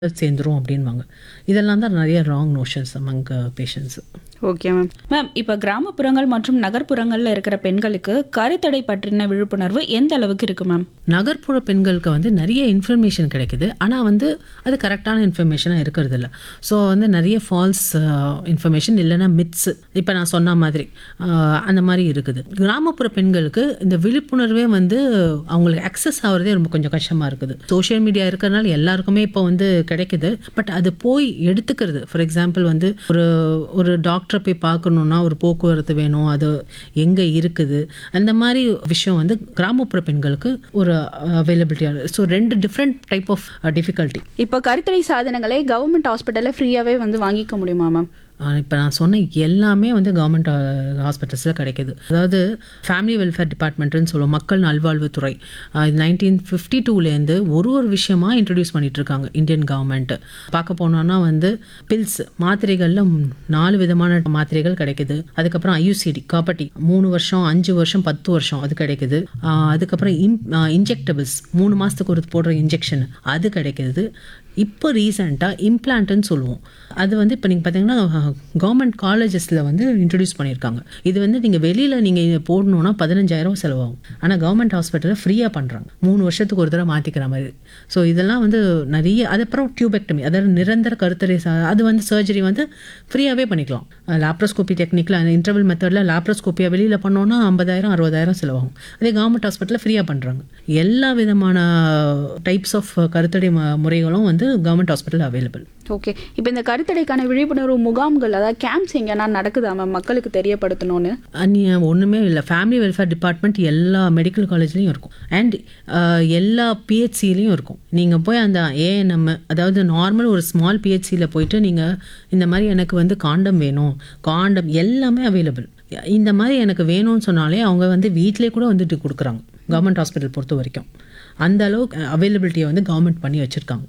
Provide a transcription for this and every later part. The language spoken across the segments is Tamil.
சேர்ந்துரும் அப்படின்வாங்க இதெல்லாம் தான் நிறைய wrong notions among patients okay ma'am ma'am இப்போ கிராமப்புறங்கள் மற்றும் நகர்ப்புறங்களில் இருக்கிற பெண்களுக்கு கருத்தடை பற்றின விழிப்புணர்வு எந்த அளவுக்கு இருக்கு மேம் நகர்ப்புற பெண்களுக்கு வந்து நிறைய இன்ஃபர்மேஷன் கிடைக்குது ஆனால் வந்து அது கரெக்டான இன்ஃபர்மேஷனாக இருக்கிறது இல்லை ஸோ வந்து நிறைய ஃபால்ஸ் இன்ஃபர்மேஷன் இல்லைன்னா மித்ஸ் இப்போ நான் சொன்ன மாதிரி ஆஹ், அந்த மாதிரி இருக்குது கிராமப்புற பெண்களுக்கு இந்த விழிப்புணர்வே வந்து அவங்களுக்கு அக்சஸ் ஆகிறதே ரொம்ப கொஞ்சம் கஷ்டமாக இருக்குது சோஷியல் மீடியா இருக்கிறதுனால எல்லாருக்குமே இப்போ வந்து கிடைக்குது பட் அது போய் எடுத்துக்கிறது ஃபார் எக்ஸாம்பிள் வந்து ஒரு ஒரு டாக்டரை போய் பார்க்கணுன்னா ஒரு போக்குவரத்து வேணும் அது எங்கே இருக்குது அந்த மாதிரி விஷயம் வந்து கிராமப்புற பெண்களுக்கு ஒரு அவைலபிலிட்டியாக ஸோ ரெண்டு டிஃப்ரெண்ட் டைப் ஆஃப் டிஃபிகல்ட்டி இப்போ கருத்தடை சாதனங்களை கவர்மெண்ட் ஹாஸ்பிட்டலில் ஃப்ரீயாகவே வந்து வாங்கிக்க முடியுமா மேம் இப்போ நான் சொன்ன எல்லாமே வந்து கவர்மெண்ட் ஹாஸ்பிட்டல்ஸில் கிடைக்குது அதாவது ஃபேமிலி வெல்ஃபேர் டிபார்ட்மெண்ட்டுன்னு சொல்லுவோம் மக்கள் நல்வாழ்வுத்துறை நைன்டீன் ஃபிஃப்டி டூலேருந்து ஒரு ஒரு விஷயமா இன்ட்ரடியூஸ் பண்ணிட்டு இருக்காங்க இந்தியன் கவர்மெண்ட் பார்க்க போனோம்னா வந்து பில்ஸ் மாத்திரைகளில் நாலு விதமான மாத்திரைகள் கிடைக்குது அதுக்கப்புறம் ஐயூசிடி காப்பட்டி மூணு வருஷம் அஞ்சு வருஷம் பத்து வருஷம் அது கிடைக்குது ஆஹ் அதுக்கப்புறம் இன் இன்ஜெக்டபிள்ஸ் மூணு மாதத்துக்கு ஒரு போடுற இன்ஜெக்ஷன் அது கிடைக்குது இப்போ ரீசெண்டாக இம்ப்ளான்ட்னு சொல்லுவோம் அது வந்து இப்போ நீங்கள் பார்த்தீங்கன்னா கவர்மெண்ட் காலேஜஸில் வந்து இன்ட்ரடியூஸ் பண்ணியிருக்காங்க இது வந்து நீங்கள் வெளியில் நீங்கள் போடணுன்னா பதினஞ்சாயிரம் செலவாகும் ஆனால் கவர்மெண்ட் ஹாஸ்பிட்டலில் ஃப்ரீயாக பண்ணுறாங்க மூணு வருஷத்துக்கு ஒரு தடவை மாற்றிக்கிற மாதிரி ஸோ இதெல்லாம் வந்து நிறைய அதுக்கப்புறம் டியூபெக்டமி அதாவது நிரந்தர கருத்தரை சா- அது வந்து சர்ஜரி வந்து ஃப்ரீயாகவே பண்ணிக்கலாம் லாப்ரோஸ்கோபி டெக்னிக்கில் அந்த இன்டர்வல் மெத்தடில் லாப்ரோஸ்கோப்பியாக வெளியில் பண்ணோன்னா ஐம்பதாயிரம் அறுபதாயிரம் செலவாகும் அதே கவர்மெண்ட் ஹாஸ்பிட்டலில் ஃப்ரீயாக பண்ணுறாங்க எல்லா விதமான டைப்ஸ் ஆஃப் கருத்தடை ம- முறைகளும் வந்து கவர்மெண்ட் ஹாஸ்பிட்டல் அவைலபிள் ஓகே இப்போ இந்த கருத்தடைக்கான விழிப்புணர்வு முகாம்கள் அதாவது கேம்ப்ஸ் எங்கன்னா நடக்குதா மேம் மக்களுக்கு தெரியப்படுத்தணும்னு அந்நிய ஒன்றுமே இல்லை ஃபேமிலி வெல்ஃபேர் டிபார்ட்மெண்ட் எல்லா மெடிக்கல் காலேஜ்லேயும் இருக்கும் அண்ட் எல்லா பிஹெச்சிலையும் இருக்கும் நீங்கள் போய் அந்த ஏஎன்எம் அதாவது நார்மல் ஒரு ஸ்மால் பிஹெச்சியில் போயிட்டு நீங்கள் இந்த மாதிரி எனக்கு வந்து காண்டம் வேணும் காண்டம் எல்லாமே அவைலபிள் இந்த மாதிரி எனக்கு வேணும்னு சொன்னாலே அவங்க வந்து வீட்டிலே கூட வந்துட்டு கொடுக்குறாங்க கவர்மெண்ட் ஹாஸ்பிட்டல் பொறுத்த வரைக்கும் அந்த அளவுக்கு அவைலபிலிட்டியை வந்து கவர்மெண்ட் பண்ணி வச்சுருக்காங்க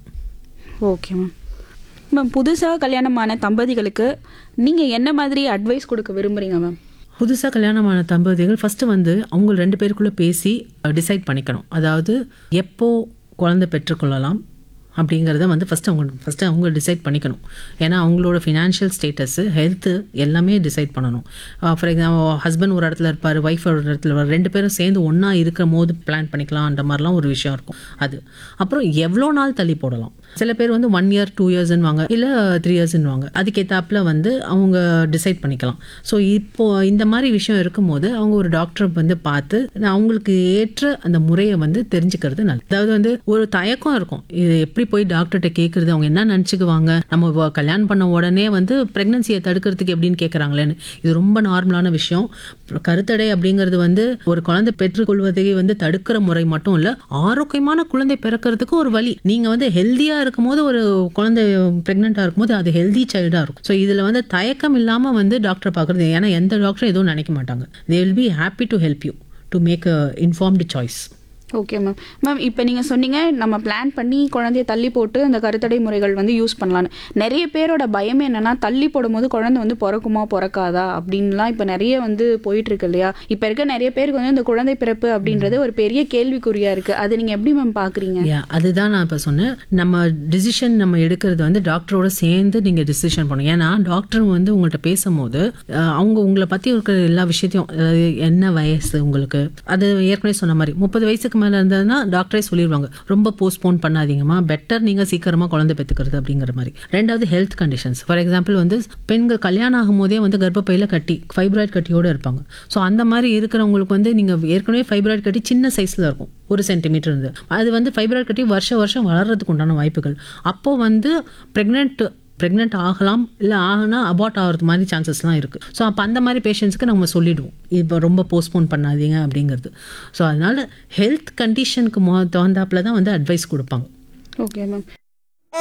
ஓகே மேம் மேம் புதுசாக கல்யாணமான தம்பதிகளுக்கு நீங்கள் என்ன மாதிரி அட்வைஸ் கொடுக்க விரும்புகிறீங்க மேம் புதுசாக கல்யாணமான தம்பதிகள் ஃபஸ்ட்டு வந்து அவங்க ரெண்டு பேருக்குள்ளே பேசி டிசைட் பண்ணிக்கணும் அதாவது எப்போ குழந்தை பெற்றுக்கொள்ளலாம் அப்படிங்கிறத வந்து ஃபஸ்ட்டு அவங்க ஃபஸ்ட்டு அவங்க டிசைட் பண்ணிக்கணும் ஏன்னா அவங்களோட ஃபினான்ஷியல் ஸ்டேட்டஸு ஹெல்த்து எல்லாமே டிசைட் பண்ணணும் ஃபார் எக்ஸாம்பிள் ஹஸ்பண்ட் ஒரு இடத்துல இருப்பார் ஒய்ஃப் ஒரு இடத்துல இருப்பார் ரெண்டு பேரும் சேர்ந்து ஒன்றா இருக்கிற போது பிளான் பண்ணிக்கலாம்ன்ற மாதிரிலாம் ஒரு விஷயம் இருக்கும் அது அப்புறம் எவ்வளோ நாள் தள்ளி போடலாம் சில பேர் வந்து ஒன் இயர் டூ இயர்ஸ்ன்னுவாங்க இல்லை த்ரீ இயர்ஸ்ன்னுவாங்க அதுக்கேற்றாப்புல வந்து அவங்க டிசைட் பண்ணிக்கலாம் ஸோ இப்போ இந்த மாதிரி விஷயம் இருக்கும்போது அவங்க ஒரு டாக்டரை வந்து பார்த்து அவங்களுக்கு ஏற்ற அந்த முறையை வந்து தெரிஞ்சுக்கிறது நல்லது அதாவது வந்து ஒரு தயக்கம் இருக்கும் இது எப்படி போய் டாக்டர்கிட்ட கேட்குறது அவங்க என்ன நினச்சிக்குவாங்க நம்ம வ- கல்யாணம் பண்ண உடனே வந்து ப்ரெக்னன்சியை தடுக்கிறதுக்கு எப்படின்னு கேட்குறாங்களேன்னு இது ரொம்ப நார்மலான விஷயம் கருத்தடை அப்படிங்கிறது வந்து ஒரு குழந்தை பெற்றுக்கொள்வதை வந்து தடுக்கிற முறை மட்டும் இல்லை ஆரோக்கியமான குழந்தை பிறக்கிறதுக்கு ஒரு வழி நீங்கள் வந்து ஹெல்த்தியாக இருக்கும்போது ஒரு குழந்தை ப்ரெக்னெண்ட்டாக இருக்கும்போது அது ஹெல்தி சைல்டாக இருக்கும் ஸோ இதில் வந்து தயக்கம் இல்லாமல் வந்து டாக்டரை பார்க்குறது ஏன்னா எந்த டாக்டரும் எதுவும் நினைக்க மாட்டாங்க they will be happy to help you to make a informed choice okay ma'am ma'am இப்போ நீங்கள் சொன்னீங்க நம்ம பிளான் பண்ணி குழந்தைய தள்ளி போட்டு அந்த கருத்தடை முறைகள் வந்து யூஸ் பண்ணலான்னு நிறைய பேரோட பயம் என்னன்னா தள்ளி போடும்போது குழந்தை வந்து பிறக்குமா பிறக்காதா அப்படின்லாம் இப்போ நிறைய வந்து போயிட்டு இருக்கு இல்லையா இப்போ இருக்க நிறைய பேருக்கு வந்து இந்த குழந்தை பிறப்பு அப்படின்றது ஒரு பெரிய கேள்விக்குறியா இருக்கு அது நீங்கள் எப்படி மேம் பார்க்குறீங்க யா அதுதான் நான் இப்போ சொன்னேன் நம்ம டிசிஷன் நம்ம எடுக்கிறது வந்து டாக்டரோட சேர்ந்து நீங்கள் டிசிஷன் பண்ணணும் ஏன்னா டாக்டர் வந்து உங்கள்கிட்ட பேசும்போது அஹ், அவங்க உங்களை பற்றி இருக்கிற எல்லா விஷயத்தையும் அதாவது என்ன வயசு உங்களுக்கு அது ஏற்கனவே சொன்ன மாதிரி முப்பது வயசுக்கு மேலே இருந்ததுன்னா டாக்டரே சொல்லிடுவாங்க ரொம்ப போஸ்ட்போன் பண்ணாதீங்கம்மா பெட்டர் நீங்கள் சீக்கிரமாக குழந்தை பெற்றுக்கிறது அப்படிங்கிற மாதிரி ரெண்டாவது ஹெல்த் கண்டிஷன்ஸ் ஃபார் எக்ஸாம்பிள் வந்து பெண்கள் கல்யாணம் ஆகும் போதே வந்து கர்ப்பப்பையில் கட்டி ஃபைப்ராய்ட் கட்டியோடு இருப்பாங்க ஸோ அந்த மாதிரி இருக்கிறவங்களுக்கு வந்து நீங்கள் ஏற்கனவே ஃபைப்ராய்ட் கட்டி சின்ன சைஸில் இருக்கும் ஒரு சென்டிமீட்டர் இருந்து அது வந்து ஃபைப்ராய்ட் கட்டி வருஷம் வருஷம் வளர்றதுக்கு உண்டான வாய்ப்புகள் அப்போ வந்து ப்ரெக்னென்ட் ப்ரெக்னென்ட் ஆகலாம் இல்லை ஆகினா அபார்ட் ஆகிறது மாதிரி சான்சஸ்லாம் இருக்குது ஸோ அப்போ அந்த மாதிரி பேஷண்ட்ஸ்க்கு நம்ம சொல்லிடுவோம் இப்போ ரொம்ப போஸ்ட்போன் பண்ணாதீங்க அப்படிங்கிறது ஸோ அதனால் ஹெல்த் கண்டிஷனுக்கு மொ தகுந்தாப்புல தான் வந்து அட்வைஸ் கொடுப்பாங்க ஓகே மேம்